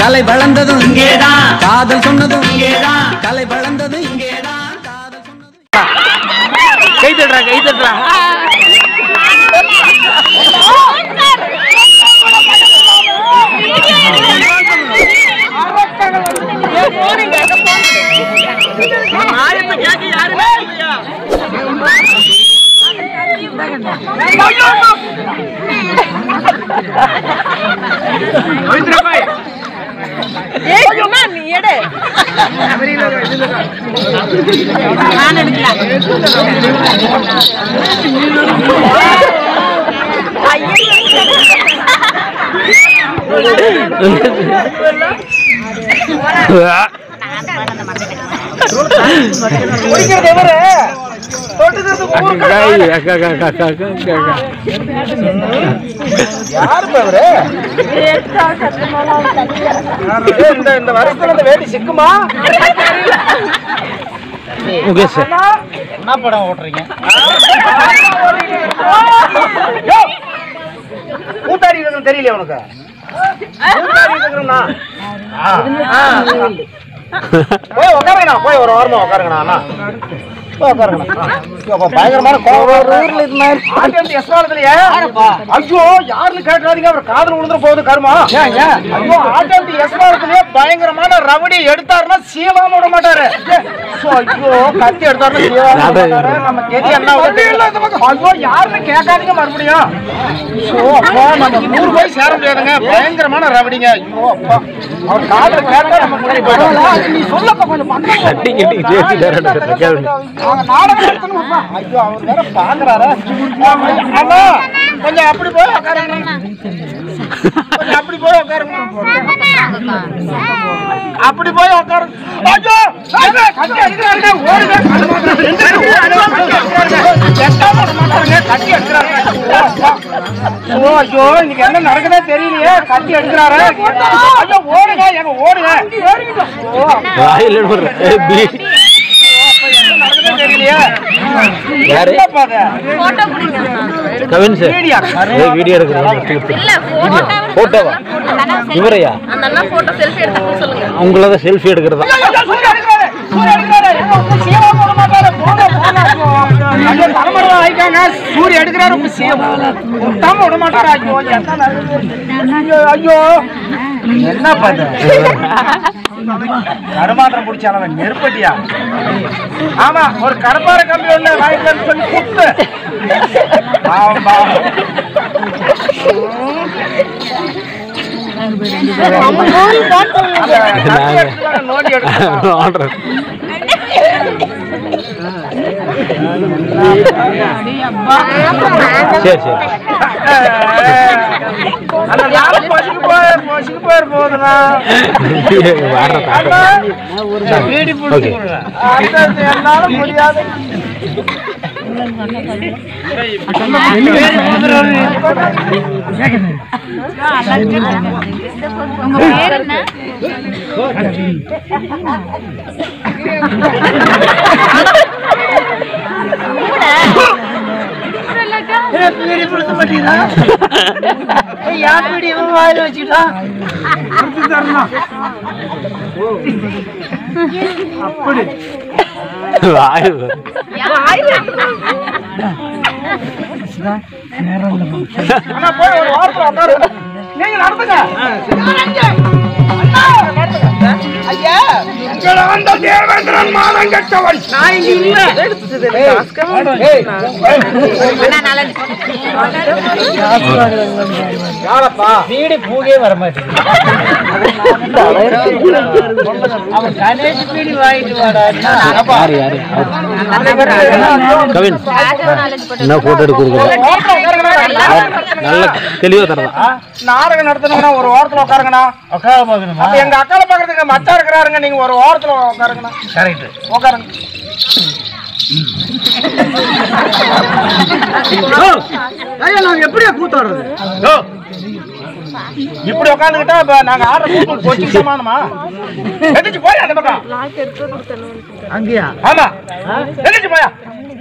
கலை வளர்ந்ததும் இங்கேதான். காதல் சொன்னதும் இங்கேதான். கலை வளர்ந்ததும் இங்கேதான் காதல் சொன்னதும் கை தட்டுறா கை தட்டுறா நீ எடு நான் எடுக்கலாம் குடிக்கிறது எவரு தொட்டுக்கிறது ஊருக்கு யாருப்பா இவரு ஏய், இந்த இந்த வருஷத்துல இந்த வேட்டி சிக்குமா முகேஷ் என்ன படம் ஓட்டுறீங்க கூத்தாடி இருக்கிறது தெரியல உனக்கு கூத்தாடி இருக்கிறேன்னா போய் உட்காருங்கண்ணா போய் ஒரு வாரமா உட்காருங்கண்ணா அண்ணா போய் உட்காருங்கண்ணா அப்ப பயங்கரமான கோபம் ஊர்ல இது மாதிரி ஆட்டம் எஸ்வாலத்துலயே ஐயோ யாருன்னு கேட்காதீங்க அவர் காதல் விழுந்துற போகுது கருமா ஐயோ ஆட்டம் எஸ்வாலத்துலயே பயங்கரமான ரவடி எடுத்தாருன்னா சீவாம விட மாட்டாரு சோ, ஐயோ கத்தி எடுத்தாருன்னா சீவாம விட மாட்டாரு நம்ம கெதி என்ன ஆகுது? ஐயோ யாருன்னு கேட்காதீங்க மறுபடியும் சோ, அப்பா நம்ம நூறு போய் சேர முடியாதுங்க பயங்கரமான ரவடிங்க ஐயோ அப்பா அவர் காதல் கேட்டா நம்ம முன்னாடி போயிடும் நீ சொல்லப்பா கொஞ்சம் மந்தம் போடு. கட்டி கட்டி ஜெயிச்சுட்டாரு கேள்வி அவங்க நாடகம் நடத்தணும்ப்பா. ஐயோ அவர் வேற பாக்குறாரா அண்ணா கொஞ்சம் அப்படி போய் உட்காருங்க கொஞ்சம் அப்படி போய் உட்காருங்க அப்படி போய் உட்காருங்க ஐயோ ஐயோ, கத்தி அடிக்கிறாருங்க ஓடுங்க எட்டாம விட மாட்டாருங்க கத்தி அடிக்கிறாருங்க ஐயோ ஐயோ இன்னைக்கு என்ன நடக்குதே தெரியலையே கத்தி அடிக்கிறாரு ஐயோ ஓடுங்க எங்க ஓடுங்க ஐயோ, வாயில் விடுற பீடி நடக்குதே தெரியலையே யாரு? என்னப்பா அது? போட்டோ பிடிங்க கவின் சார் வீடியா? ஏய், வீடியோ எடுக்கிறேன் இல்ல போட்டோ போட்டோவா இவரையா அந்த அண்ணா போட்டோ செல்ஃபி எடுத்து சொல்லுங்க அவங்கள தான் செல்ஃபி எடுக்கிறதா ஐயோ, சூரிய அடிக்கிறாரு, சூரிய அடிக்கிறாரு. ஏங்க, உங்க சீவா போட மாட்டாரு. போங்க, போங்க. ஐயோ, தலைமறைவா ஆயிட்டாங்க. சூரிய அடிக்கிறாரு, உங்க சீவா. விட்டாம விட மாட்டாரு. ஐயோ, என்ன நடக்குது? ஐயோ, ஐயோ. என்ன பண்ண கருமாத்திரம் பிடிச்சாலவன் நெருப்பட்டியா ஆமா ஒரு கடப்பார கம்பி ஒண்ணு வாங்கிட்டு வந்து சொல்லி குத்து பாவம், பாவம். அந்த கத்தி எடுத்துட்டு நோண்டி எடுத்து ஆர்டர் சரி சரி அந்த நாளை பசிக்கு போய் பசிக்கு போயிரு போகுதுண்ணா வர்ற அண்ணா, தாக்கம் வீடி ஓகே பிடிச்சி அடுத்தது என்னால முடியாது உங்க பேர் என்ன வீடி பிடிச்ச மாட்டீங்களா யார் வீடி இவன் வாயில வச்சுட்டா அப்படி வாயில் வரு. அண்ணா போய் ஒரு வாரத்துல உட்காருங்க நீங்க நடந்துங்க அண்ணா, நடந்துங்க. ஐயா எங்களை வந்த தேவேந்திரன் மானம் கெட்டவன் நான் இங்க இல்ல ஏய், அண்ணா நாலஞ்சு யாரப்பா வீடு பூகே வர மாட்டேங்குது அவன் கணேஷ் பீடி வாங்கிட்டு வாடா யாரு யாரு கவின் ராஜா நாலஞ்சு போட்டோ என்ன போட்டோ எடுக்க கொடுக்குறது நல்ல தெளிவா தரதா நாடகம் நடத்தணும்னா ஒரு வாரத்துல உட்காருங்கண்ணா அப்ப எங்க அக்கால பாக்குறதுக்கு மச்சா இருக்கிறாருங்க நீங்க ஒரு வாரத்துல உட்காருங்கண்ணா கரெக்ட் உட்காருங்க நாங்க எப்படியா கூத்து வர்றது இப்படி உட்காந்துக்கிட்டா இப்ப நாங்க ஆடுற கூத்து போச்சு சமானமா எந்திரிச்சு போய் அந்த பக்கம் அங்கேயா ஆமா எந்திரிச்சு போயா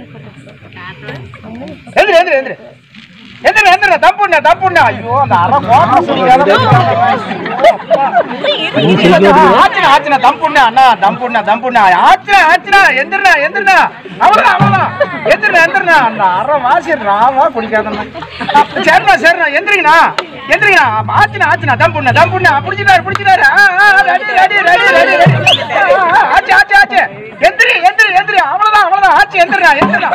எந்திரி எந்திரி எந்திரி எந்திரி எந்திரி தப்புண்ணா தப்புண்ணா ஐயோ அந்த அரை கோட்டை சொல்லிக்காத ஆச்சுனா ஆச்சுனா தம் புண்ணு அண்ணா தம் புண்ணா தம் புண்ணா ஆச்சுனா ஆச்சுனா எந்திரனா எந்திரனா அவ்வளவுதான் அவ்வளவுதான் எந்திரனா எந்திரனா அந்த அரை வாசி ராவா குடிக்காதண்ணா சரிண்ணா சரிண்ணா எந்திரிங்கண்ணா எந்திரிங்கண்ணா ஆச்சுனா ஆச்சுனா தம் புண்ணா தம் புண்ணா பிடிச்சிட்டாரு பிடிச்சிட்டாரு ஆ, ஆ, ready ready ready ready ready ஆ, ஆ, ஆச்சு ஆச்சு ஆச்சு எந்திரி எந்திரி எந்திரி அவ்வளவுதான் அவ்வளவுதான் ஆச்சு எந்திரனா எந்திரனா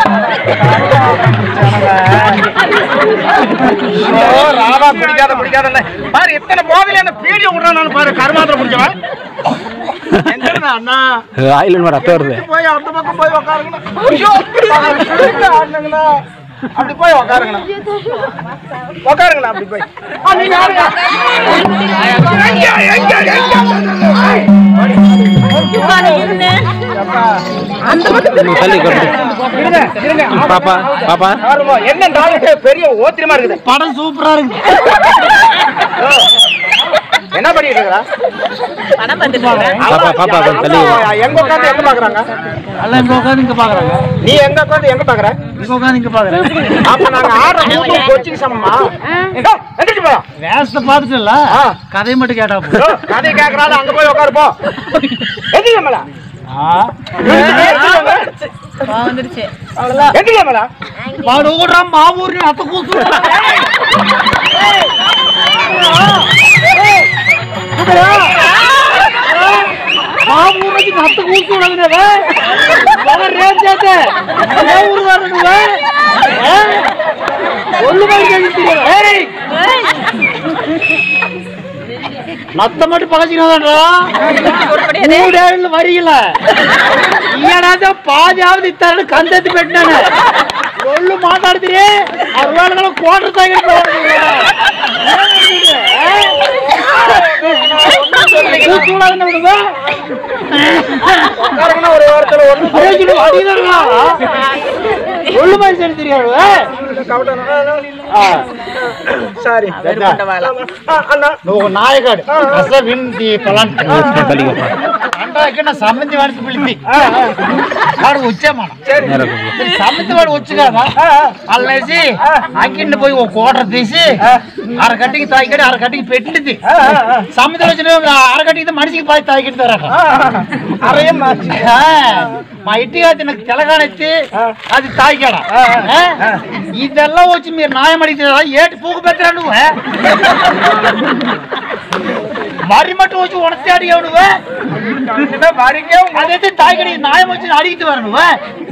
ஐயோ, ராவா பிடிக்காத பிடிக்காத பாரு எத்தனை போதில பீடியோ விடுறான் பாரு கருமாத்திரம் பிடிச்சவன் எந்திரனா அண்ணா ஆயில் ரத்தம் வருது போய் அந்த பக்கம் போய் உக்காருங்கண்ணா ஐயோ ஆடுங்கண்ணா அப்படி போய் உக்காருங்கண்ணா உக்காருங்கண்ணா அப்படி போய் ஆ, நீங்க ஆடுங்க. எங்க, எங்க, எங்க? தள்ளி கொடு இருங்க, இருங்க. பாப்பா பாப்பா ஆடுமா. என்ன நாளைக்கு பெரிய ஓத்திரமா இருக்குது படம் சூப்பரா இருக்கு என்ன பண்ணிட்டு இருக்கா படம் பார்த்துட்டு பாப்பா பாப்பா கொஞ்சம் தள்ளி வா. எங்க உட்காந்து எங்க பாக்குறாங்க எல்லாம் இங்க உட்காந்து இங்க பாக்குறாங்க நீ எங்க உட்காந்து எங்க பாக்குற இங்க உட்காந்து இங்க பாக்குறேன் அப்ப நாங்க ஆடுற மூணு கோச்சிங் சமமா எந்திரிச்சு போலாம் வேஷத்தை பார்த்துட்டுல ஆ. கதையை மட்டும் கேட்டா போதும். ஓ, கதை கேக்குறாரு அங்க போய் உட்காரு போ எந்திரிக்க மேல ஆ. வந்துருச்சு எந்திரிக்க மேல வாடு ஓடுறான் மாவூர்னு அத்த கூத்து மாவூருக்கு அத்த கூத்து விடாதுனவே அவன் ரேட் ஜாத்த ஊரு வரணுவே ஒண்ணு மாதிரி தெரியும் ஏய் மத்த மட்டும் பகச்சினாதான்டா மூடேழு வரியில ఈయనాదో పాదావది ఇస్తారని కందెత్తి పెట్టినాను ఒళ్ళు మాట్లాడుతుంది ఆ రోజులలో కోటర్ తాగిన உட்காருங்கன்னா ஒரு வாரத்துல ஒண்ணு ఒళ్ళు మనిషి తిరిగాడు சாரி அண்ணா నువ్వు నాయకుడు అసలు వింది పలాంటి தள்ளி வைப்பா. అంటే ఇక్కడ సంబంధి వాడికి పిలిపి వాడు వచ్చే మనం நேரா கூப்பிடு. సమితి వాడు వచ్చు కదా అల్లేసి అక్కిండి పోయి ఒక కోటర్ తీసి అరగట్టికి తాగిడి అరగట్టికి పెట్టింది సమితి వచ్చిన అరగట్టికి మనిషికి పది తాగిడతారట அறையும் மாச்சு మా ఇంటికి అది నాకు తెలగానెత్తి అది తాగాడ ఇదెల్లా వచ్చి మీరు న్యాయం అడిగితే ఏటి పూకు పెట్టరా నువ్వు మరి మట్టు వచ్చి ఉడతే అడిగావు నువ్వు வரிக்கே అదైతే తాగిడి న్యాయం వచ్చి అడిగితే వారు నువ్వు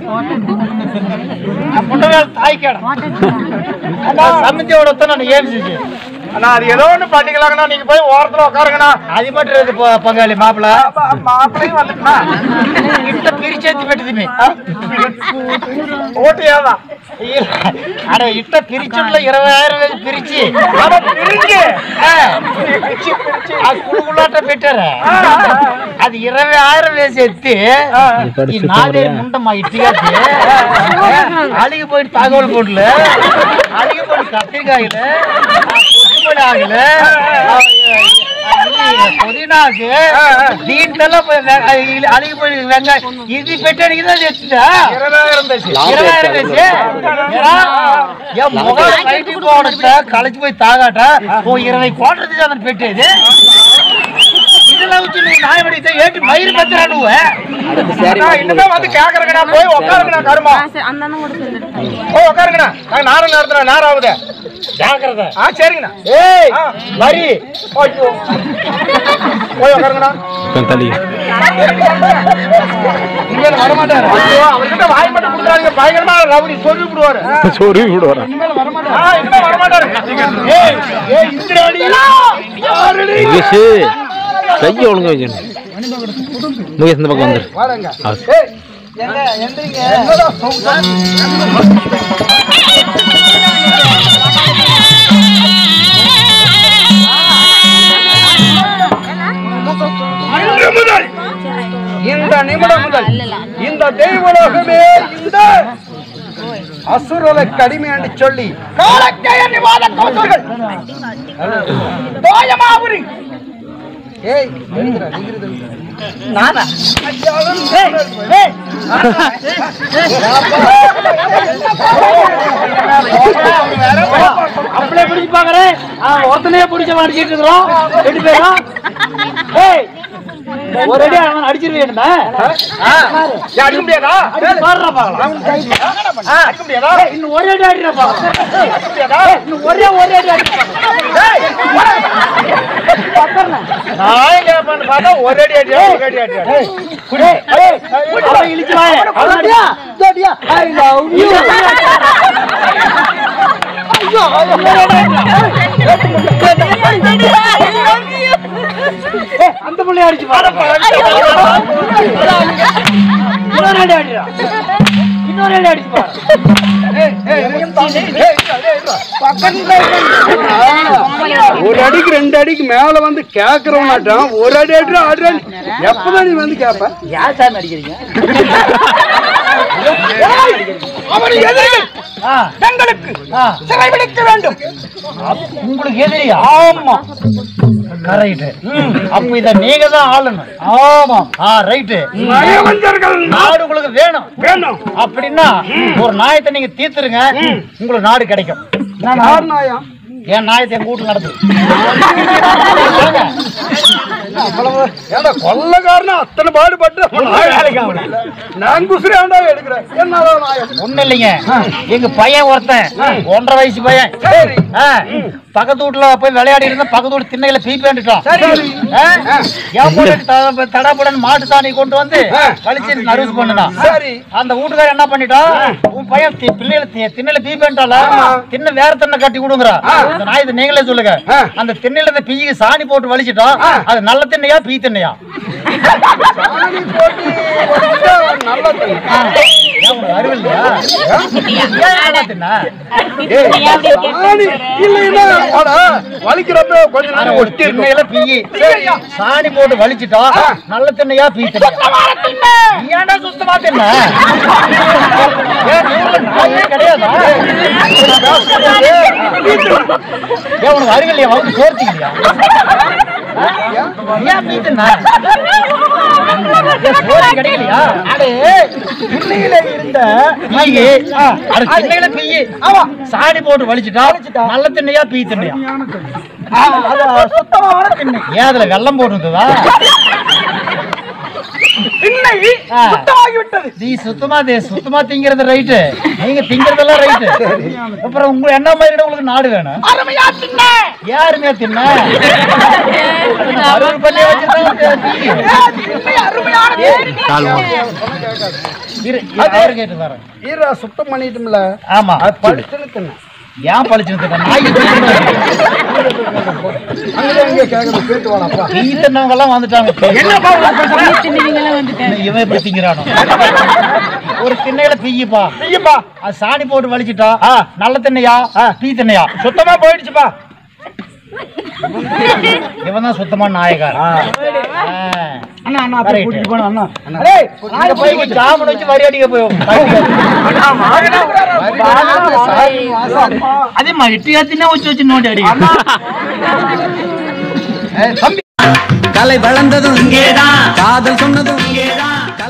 ఉండవేళ తాగికాడ సమితి వాడు వస్తున్నాను ఏం చేసి அண்ணா அது ஏதோ ஒண்ணு பண்ணிக்கலாங்கண்ணா நீங்க போய் ஓரத்துல உட்காருங்கண்ணா అది మట్టి పొంగాలి మాపల மாப்பிளையும் வந்துட்டுண்ணா ఇంత పిరిచేతి పెట్టింది ஓட்டியாதான் అరే ఇట్ట పిరిచుట్లో ఇరవై ఆరు వేలు పిరిచి அவன் பிரிஞ்சு ఆ, ఆ కుడుగులాట పెట్టారా అది ఇరవై ఆరు వేసి ఎత్తి ఈ నాదే ముండ మా ఇట్టిగా అలిగిపోయిన తాగోలు గుడ్లు అలిగిపోయిన కత్తిరికాయలు కొట్టుబడి ఆకులు ఆ, ఇది పుదీనాకు దీంట్లో పోయి వె- ఇది అలిగిపోయిన వెంగాయ ఇది పెట్టాను ఇదే తెచ్చిందా இருபதாயிரம் பேசி ఇరవై ఆరు వేసి ఎరా? ఏ మొగ బయటికి పోవడట కలిసిపోయి తాగాట ఓ ఇరవై కోట్ల తీసాదని పెట్టేది ఇదిలా వచ్చి నువ్వు న్యాయపడితే ఏంటి మైలు పెద్దరా నువ్వు அண்ணா, இன்னுமே வந்து கேக்குறேங்கண்ணா போய் உட்காருங்கண்ணா கருமா அந்த அண்ணன் கூட சேர்ந்துட்டு போய் உட்காருங்கண்ணா நாங்க நேரம் நேரத்துல நேரம் ஆகுது జాగ్రత్త ஆ சரிங்கண்ணா ఏయ్ ஆ. మరి ஐயோ. போய் உட்காருங்கண்ணா கொஞ்சம் தள்ளி இனிமேல் வரமாட்டாரு ஐயோ அவர்கிட்ட வாய் மட்டும் கொடுத்தாங்க பயங்கரமா ரவுடி சொல்லி விடுவாரு சோறு விடுவாரா ஆ, இனிமே வரமாட்டாரு ఏయ్ ఏయ్ ఇంద్రాణి முகேஷ் கையை ஒழுங்கா வச்சுக்கணும் முகேஷ் இந்த பக்கம் வந்துரு வாருங்க ஆ. ஏய், எங்க எந்திரிங்க என்னடா சவுண்ட் இன்று முதல் இந்த நிமிடம் முதல் இந்த தெய்வலோகமே இந்த அசுரலை கடிமை என்று சொல்லி காலக்கைய நிவாத கோசர்கள் தோயமாபுரி ஏய் எழுதுடா, எழுதுடா, எழுதுடா. நானா? ஏய், ஏய். அப்படியே பிடிச்சு பாக்குறேன் ஒருத்தனையே பிடிச்ச மாட்டிக்கிட்டு இருக்கிறோம் ரெண்டு பேரும் ஒரு அடி அவன் அடிச்சிருவேணுமே ஏன் அடிக்க முடியாதா பாடுறா பாக்கலாம் ஆ, அடிக்க முடியாதா இன்னும் ஒரே அடி அடிடா பாக்கலாம் அடிக்க முடியாதா இன்னும் ஒரே ஒரே அடி அடி நான் கேட்பேன்னு பார்த்தா ஒரு அடி அடி ஒரு அடி அடி அடி. அவன் இழிச்சு வாயே. அவன் அடியா இதோ அடியா ஐ லவ் யூ அந்த புள்ளைய அடிச்சு பாரு இன்னொரு அடி அடிடா இன்னொரு அடி அடிச்சு பாரு ஒரு அடிக்கு ரெண்டு அடிக்கு மேல வந்து கேக்குறவனாட்டம் ஒரு அடி அடி ஆடுறேன் எப்பதான் நீ வந்து கேப்ப யார் சார் அடிக்கிறீங்க அவனை எதிரிகள் ஆ, எங்களுக்கு ஆ. சிறைபிடிக்க வேண்டும் உங்களுக்கு எதிரியா ஆமா கரெக்ட் அப்ப இத நீங்க தான் ஆளணும் ஆமா ஆ ரைட்டு நயவஞ்சர்கள் நாடு உங்களுக்கு வேணும் வேணும் அப்படின்னா ஒரு நாயத்தை நீங்க தீர்த்துருங்க உங்களுக்கு நாடு கிடைக்கும் யார் நாயா என் நாயத்தை எங்க வீட்டுல நடத்து ஏடா கொள்ளக்காரனா அத்தனை பாடுபட்டு அவன் நாய் வேலைக்கு ஆகல. நான் குசுரி ஆண்டா எடுக்கிறேன் என்னதான் நாயம் ஒண்ணு இல்லைங்க எங்க பையன் ஒருத்தன் ஒன்றரை வயசு பையன் சரி ஆ, பக்கத்து வீட்டுல போய் விளையாடி இருந்தா பக்கத்து வீட்டு திண்ணையில பீ பேண்டுட்டான் சரி. என் போட்டு தடாபுடன் மாட்டு சாணி கொண்டு வந்து ஆ. கழிச்சு நடுவு பண்ணுனான் சரி அந்த வீட்டுக்காரர் என்ன பண்ணிட்டான் உன் பையன் தி- பிள்ளையில தி- திண்ணையில பீ பேண்டால திண்ணை வேற திண்ணை கட்டி கொடுங்குறா அந்த நாய் இதை நீங்களே சொல்லுங்க ஆ. அந்த திண்ணையில இந்த பீக்கு சாணி போட்டு வலிச்சிட்டோம் அது நல்ல திண்ணையா பீ திண்ணையா சாணி போட்டு வச்சா நல்ல தண்ணி. ஆ. ஏன் உனக்கு அறிவில்லையா ஏன் நல்ல திண்ணை சாணி இல்லைன்னா அட, வலிக்கிறப்ப கொஞ்ச ஆனா நேரம் ஒரு ஒட்டி இருக்கும். திண்ணையில பீயி சாணி போட்டு வலிச்சிட்டோம் நல்ல திண்ணையா பீ திண்ணையா நீ ஏன்டா சுத்தமா தின்ன ஏன் ஊர்ல நாயே கிடையாதா ஏன் உனக்கு அறிவில்லையா வந்து சோர்த்திக்கலையா ஏன் பீ தின்ன ஏன் சோறு கிடைக்கலையா அடே திண்ணையில இருந்த பீயி அட திண்ணையில பீயி ஆமா சாணி போட்டு வலிச்சிட்டா நல்ல திண்ணையா பீ திண்ணையா சுத்தமான திண்ணை ஏன் அதுல வெள்ளம் போட்டுருந்ததா திண்ணை ஆ. சுத்தமாகிவிட்டது நீ சுத்தமா தே- சுத்தமா திங்கிறது ரைட்டு நீங்க திங்கிறதெல்லாம் ரைட்டு அப்புறம் உங்க என்ன மாதிரி உங்களுக்கு நாடு வேணும் அருமையா திண்ணை யாருமே தின்ன அறுவடை பண்ணி வச்சுதான் தீ. இரு, இரு, அவரு கேட்டு வரேன் ஈரா சுத்தம் பண்ணிட்டோம்ல ஆமா அது படுத்துன்னு திண்ணை ஏன் பழிச்சுன்னு தின்ன? நாய் தின்னுது. அங்கே இங்கே கேட்கறது கேட்டு வாடப்பா தீ தின்னவங்க எல்லாம் வந்துட்டாங்க இவன் எப்படி திங்கிறானோ ஒரு திண்ணையில பீயுப்பா ஐயப்பா அது சாணி போட்டு வலிச்சிட்டா நல்ல திண்ணையா பீ திண்ணையா சுத்தமா போயிடுச்சுப்பா இவன் தான் சுத்தமான நாயகர் அண்ணா அண்ணா Correct. கூட்டிட்டு போனா அண்ணா டேய், இங்க போய் ஜாமன் வச்சு வரி அடிக்க போய் அதே மாதிரி இட்டியாத்தினா வச்சு வச்சு நோண்டி அடிக்க கலை வளர்ந்ததும் இங்கேதான் காதல் சொன்னதும் இங்கேதான்